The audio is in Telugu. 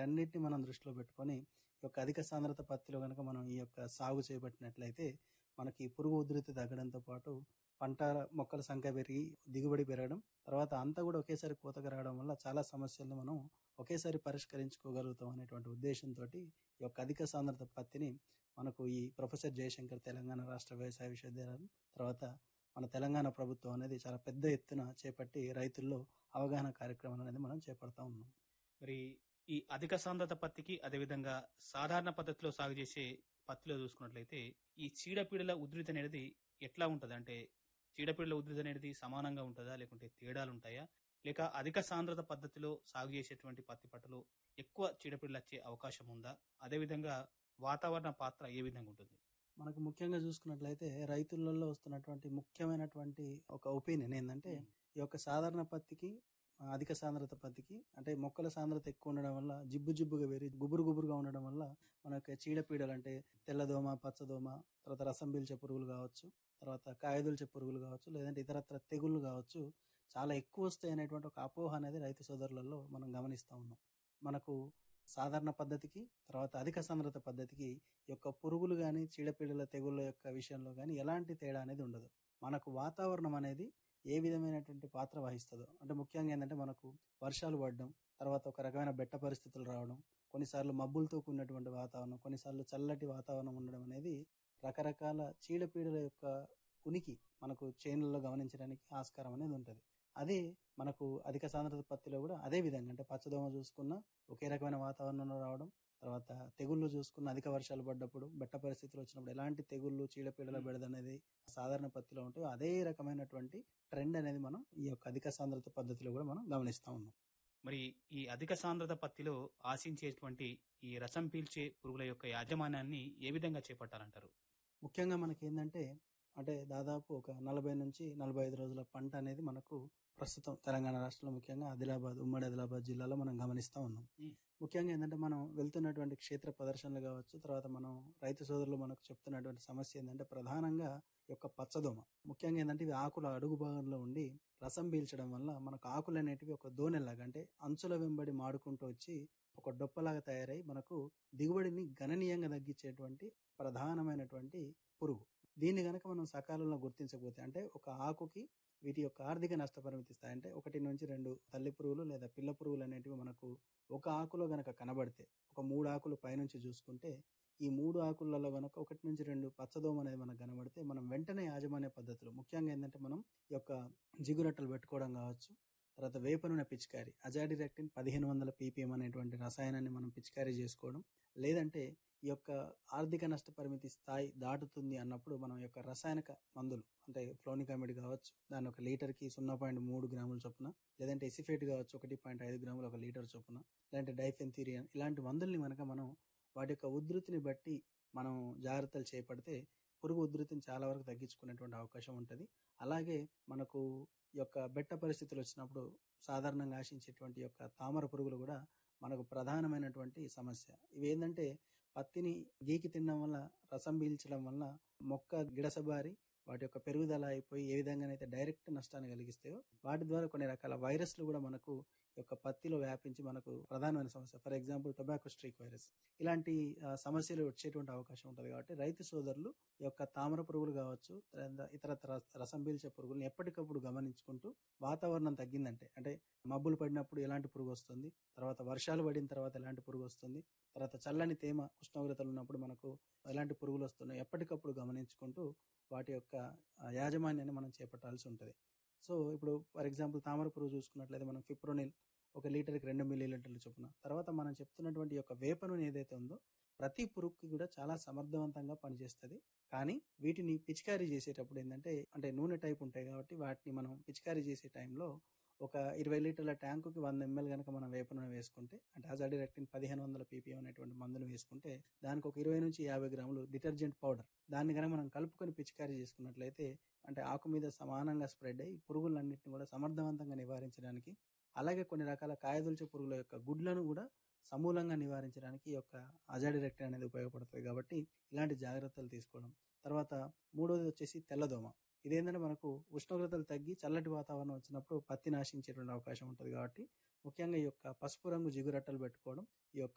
వీటన్నిటిని మనం దృష్టిలో పెట్టుకొని ఈ యొక్క అధిక సాంద్రత పత్తిలో కనుక మనం ఈ యొక్క సాగు చేపట్టినట్లయితే మనకి పురుగు ఉధృతి తగ్గడంతో పాటు పంట మొక్కల సంఖ్య పెరిగి దిగుబడి పెరగడం తర్వాత అంతా కూడా ఒకేసారి కోతగా రావడం వల్ల చాలా సమస్యలను మనం ఒకేసారి పరిష్కరించుకోగలుగుతాం అనేటువంటి ఉద్దేశంతో ఈ యొక్క అధిక సాంద్రత పత్తిని మనకు ఈ ప్రొఫెసర్ జయశంకర్ తెలంగాణ రాష్ట్ర వ్యవసాయ విశ్వవిద్యాలయం తర్వాత మన తెలంగాణ ప్రభుత్వం అనేది చాలా పెద్ద ఎత్తున చేపట్టి రైతుల్లో అవగాహన కార్యక్రమం అనేది మనం చేపడతా ఉన్నాం మరి ఈ అధిక సాంద్రత పత్తికి అదేవిధంగా సాధారణ పద్ధతిలో సాగు చేసే పత్తిలో చూసుకున్నట్లయితే ఈ చీడపీడల ఉధృతి అనేది ఎట్లా ఉంటది అంటే చీడపీడల ఉధృతి అనేది సమానంగా ఉంటుందా లేకుంటే తేడాలు ఉంటాయా లేక అధిక సాంద్రత పద్ధతిలో సాగు చేసేటువంటి పత్తి పంటలో ఎక్కువ చీడపీడలు వచ్చే అవకాశం ఉందా అదేవిధంగా వాతావరణ పాత్ర ఏ విధంగా ఉంటుంది మనకు ముఖ్యంగా చూసుకున్నట్లయితే రైతులలో వస్తున్నటువంటి ముఖ్యమైనటువంటి ఒక ఒపీనియన్ ఏంటంటే ఈ యొక్క సాధారణ పత్తికి ఆ, అధిక సాంద్రత పత్తికి అంటే మొక్కల సాంద్రత ఎక్కువ ఉండడం వల్ల జిబ్బు జిబ్బుగా పెరిగి గుబురు గుబురుగా ఉండడం వల్ల మనకి చీడపీడలు అంటే తెల్లదోమ పచ్చదోమ తర్వాత రసం పీల్చే పురుగులు కావచ్చు తర్వాత కాయదుల్చే పురుగులు కావచ్చు లేదంటే ఇతరత్ర తెగుళ్ళు కావచ్చు చాలా ఎక్కువ వస్తాయి అనేటువంటి ఒక అపోహ అనేది రైతు సోదరులలో మనం గమనిస్తూ ఉన్నాం మనకు సాధారణ పద్ధతికి తర్వాత అధిక సాంద్రత పద్ధతికి ఈ యొక్క పురుగులు కానీ చీడపీడల తెగుళ్ళ యొక్క విషయంలో కానీ ఎలాంటి తేడా అనేది ఉండదు మనకు వాతావరణం అనేది ఏ విధమైనటువంటి పాత్ర వహిస్తుందో అంటే ముఖ్యంగా ఏంటంటే మనకు వర్షాలు పడడం తర్వాత ఒక రకమైన బెట్ట పరిస్థితులు రావడం కొన్నిసార్లు మబ్బులతో కూడినటువంటి వాతావరణం కొన్నిసార్లు చల్లటి వాతావరణం ఉండడం అనేది రకరకాల చీడపీడల యొక్క ఉనికి మనకు చేనులలో గమనించడానికి ఆస్కారం అనేది ఉంటుంది అదే మనకు అధిక సాంద్రత పత్తిలో కూడా అదే విధంగా అంటే పచ్చదోమ చూసుకున్న ఒకే రకమైన వాతావరణంలో రావడం తర్వాత తెగుళ్ళు చూసుకున్న అధిక వర్షాలు పడ్డప్పుడు బెట్ట పరిస్థితులు వచ్చినప్పుడు ఎలాంటి తెగుళ్ళు చీడపీడల బెడద అనేది సాధారణ పత్తిలో ఉంటే అదే రకమైనటువంటి ట్రెండ్ అనేది మనం ఈ యొక్క అధిక సాంద్రత పద్ధతిలో కూడా మనం గమనిస్తా ఉన్నాం మరి ఈ అధిక సాంద్రత పత్తిలో ఆశించేటువంటి ఈ రసం పీల్చే పురుగుల యొక్క యాజమాన్యాన్ని ఏ విధంగా చేపట్టాలంటారు ముఖ్యంగా మనకి ఏంటంటే అంటే దాదాపు ఒక నలభై నుంచి నలభై ఐదు రోజుల పంట అనేది మనకు ప్రస్తుతం తెలంగాణ రాష్ట్రంలో ముఖ్యంగా ఆదిలాబాద్ ఉమ్మడి ఆదిలాబాద్ జిల్లాలో మనం గమనిస్తూ ఉన్నాం మ్. ముఖ్యంగా ఏంటంటే మనం వెళ్తున్నటువంటి క్షేత్ర ప్రదర్శనలు కావచ్చు తర్వాత మనం రైతు సోదరులు మనకు చెప్తున్నటువంటి సమస్య ఏంటంటే ప్రధానంగా ఈ యొక్క పచ్చదోమ ముఖ్యంగా ఏంటంటే ఇవి ఆకుల అడుగు భాగంలో ఉండి రసం పీల్చడం వల్ల మనకు ఆకులు అనేటివి ఒక దోనెలాగా అంటే అంచుల వెంబడి మాడుకుంటూ వచ్చి ఒక డొప్పలాగా తయారై మనకు దిగుబడిని గణనీయంగా తగ్గించేటువంటి ప్రధానమైనటువంటి పురుగు దీన్ని గనక మనం సకాలంలో గుర్తించకపోతే అంటే ఒక ఆకుకి వీటి యొక్క ఆర్థిక నష్టపరిమితి స్థాయి అంటే ఒకటి నుంచి రెండు తల్లి పురుగులు లేదా పిల్ల పురుగులు అనేటివి మనకు ఒక ఆకులో గనక కనబడితే ఒక మూడు ఆకులు పైనుంచి చూసుకుంటే ఈ మూడు ఆకులలో గనక ఒకటి నుంచి రెండు పచ్చదోమ అనేది మనకు కనబడితే మనం వెంటనే యాజమాన్య పద్ధతులు ముఖ్యంగా ఏంటంటే మనం ఈ యొక్క జిగురట్టలు పెట్టుకోవడం కావచ్చు తర్వాత వేప నూనె పిచికారి అజాడిరెక్టిన్ పదిహేను వందల పీపీఎం అనేటువంటి రసాయనాన్ని మనం పిచికారీ చేసుకోవడం లేదంటే ఈ యొక్క ఆర్థిక నష్ట పరిమితి స్థాయి దాటుతుంది అన్నప్పుడు మనం ఈ యొక్క రసాయనిక మందులు అంటే ఫ్లోనికామిడ్ కావచ్చు దాని ఒక లీటర్కి సున్నా పాయింట్ మూడు గ్రాముల చొప్పున లేదంటే ఎసిఫేట్ కావచ్చు ఒకటి పాయింట్ ఐదు గ్రాములు ఒక లీటర్ చొప్పున లేదంటే డైఫెన్థీరియన్ ఇలాంటి మందుల్ని మనక మనం వాటి యొక్క ఉధృతిని బట్టి మనం జాగ్రత్తలు చేపడితే పురుగు ఉధృతిని చాలా వరకు తగ్గించుకునేటువంటి అవకాశం ఉంటుంది అలాగే మనకు ఈ యొక్క బెట్ట పరిస్థితులు వచ్చినప్పుడు సాధారణంగా ఆశించేటువంటి యొక్క తామర పురుగులు కూడా మనకు ప్రధానమైనటువంటి సమస్య ఇవి ఏంటంటే పత్తిని గీకి తినడం వల్ల రసం పీల్చడం వల్ల మొక్క గిడసబారి వాటి యొక్క పెరుగుదల అయిపోయి ఏ విధంగానైతే డైరెక్ట్ నష్టాన్ని కలిగిస్తాయో వాటి ద్వారా కొన్ని రకాల వైరస్లు కూడా మనకు ఈ యొక్క పత్తిలో వ్యాపించి మనకు ప్రధానమైన సమస్య for example tobacco streak virus ఇలాంటి ఆ, సమస్యలు వచ్చేటువంటి అవకాశం ఉంటుంది కాబట్టి రైతు సోదరులు ఈ యొక్క తామర పురుగులు కావచ్చు తర్వాత ఇతర రసం పీల్చే పురుగులను ఎప్పటికప్పుడు గమనించుకుంటూ వాతావరణం తగ్గిందంటే అంటే మబ్బులు పడినప్పుడు ఎలాంటి పురుగు వస్తుంది తర్వాత వర్షాలు పడిన తర్వాత ఎలాంటి పురుగు వస్తుంది తర్వాత చల్లని తేమ ఉష్ణోగ్రతలు ఉన్నప్పుడు మనకు ఎలాంటి పురుగులు వస్తున్నాయి ఎప్పటికప్పుడు గమనించుకుంటూ వాటి యొక్క ఆ, యాజమాన్యాన్ని మనం చేపట్టాల్సి ఉంటుంది సో ఇప్పుడు ఫర్ ఎగ్జాంపుల్ తామర పురుగు చూసుకున్నట్లయితే మనం ఫిప్రోనిల్ ఒక లీటర్కి రెండు మిల్లీ లీటర్లు చొప్పున తర్వాత మనం చెప్తున్నటువంటి ఈ యొక్క వేప నూనె ఏదైతే ఉందో ప్రతి పురుగుకి కూడా చాలా సమర్థవంతంగా పనిచేస్తుంది కానీ వీటిని పిచికారీ చేసేటప్పుడు ఏంటంటే అంటే నూనె టైప్ ఉంటాయి కాబట్టి వాటిని మనం పిచికారీ చేసే టైంలో ఒక ఇరవై లీటర్ల ట్యాంకుకి వంద ఎంఎల్ కనుక మనం వేప నూనె వేసుకుంటే అంటే అజాడిరెక్టిన్ పదిహేను వందల పీపీఎం అనేటువంటి మందును వేసుకుంటే దానికి ఒక ఇరవై నుంచి యాభై గ్రాములు డిటర్జెంట్ పౌడర్ దాన్ని కనుక మనం కలుపుకొని పిచికారీ చేసుకున్నట్లయితే అంటే ఆకు మీద సమానంగా స్ప్రెడ్ అయ్యి పురుగులన్నింటిని కూడా సమర్థవంతంగా నివారించడానికి అలాగే కొన్ని రకాల కాయదొల్చే పురుగుల యొక్క గుడ్లను కూడా సమూలంగా నివారించడానికి ఈ యొక్క అజాడిరెక్టిన్ అనేది ఉపయోగపడుతుంది కాబట్టి ఇలాంటి జాగ్రత్తలు తీసుకోవడం తర్వాత మూడోది వచ్చేసి తెల్లదోమ ఇదేంటంటే మనకు ఉష్ణోగ్రతలు తగ్గి చల్లటి వాతావరణం వచ్చినప్పుడు పత్తి నాశించేటువంటి అవకాశం ఉంటుంది కాబట్టి ముఖ్యంగా ఈ యొక్క పసుపు రంగు జిగురట్టలు పెట్టుకోవడం ఈ యొక్క